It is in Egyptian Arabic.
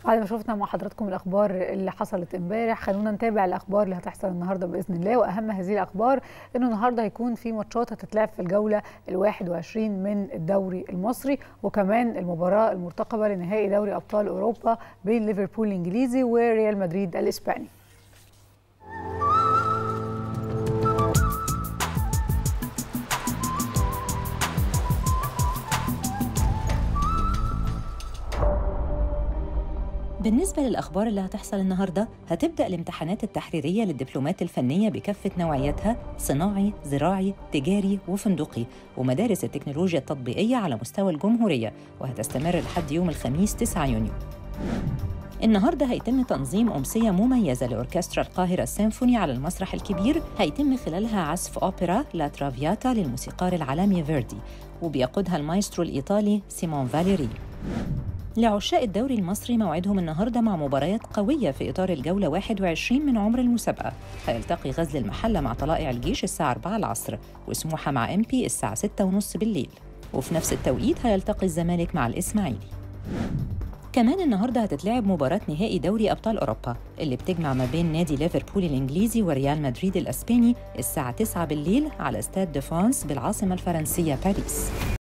بعد ما شفنا مع حضراتكم الاخبار اللي حصلت امبارح خلونا نتابع الاخبار اللي هتحصل النهارده باذن الله واهم هذه الاخبار انه النهارده هيكون في ماتشات هتتلعب في الجوله ال21 من الدوري المصري وكمان المباراه المرتقبه لنهائي دوري ابطال اوروبا بين ليفربول الانجليزي وريال مدريد الاسباني بالنسبة للأخبار اللي هتحصل النهاردة هتبدأ الامتحانات التحريرية للدبلومات الفنية بكافة نوعياتها صناعي، زراعي، تجاري وفندقي ومدارس التكنولوجيا التطبيقية على مستوى الجمهورية وهتستمر لحد يوم الخميس 9 يونيو النهارده هيتم تنظيم أمسية مميزة لأوركسترا القاهرة السيمفوني على المسرح الكبير هيتم خلالها عزف أوبرا لا ترافياتا للموسيقار العالمي فيردي وبيقودها المايسترو الإيطالي سيمون فاليري لعشاق الدوري المصري موعدهم النهارده مع مباريات قويه في اطار الجوله 21 من عمر المسابقه هيلتقي غزل المحله مع طلائع الجيش الساعه 4 العصر وسموحه مع امبي الساعه 6 ونص بالليل وفي نفس التوقيت هيلتقي الزمالك مع الاسماعيلي كمان النهارده هتتلعب مباراة نهائي دوري أبطال أوروبا اللي بتجمع ما بين نادي ليفربول الإنجليزي وريال مدريد الأسباني الساعة 9 بالليل على استاد دي فرانس بالعاصمة الفرنسية باريس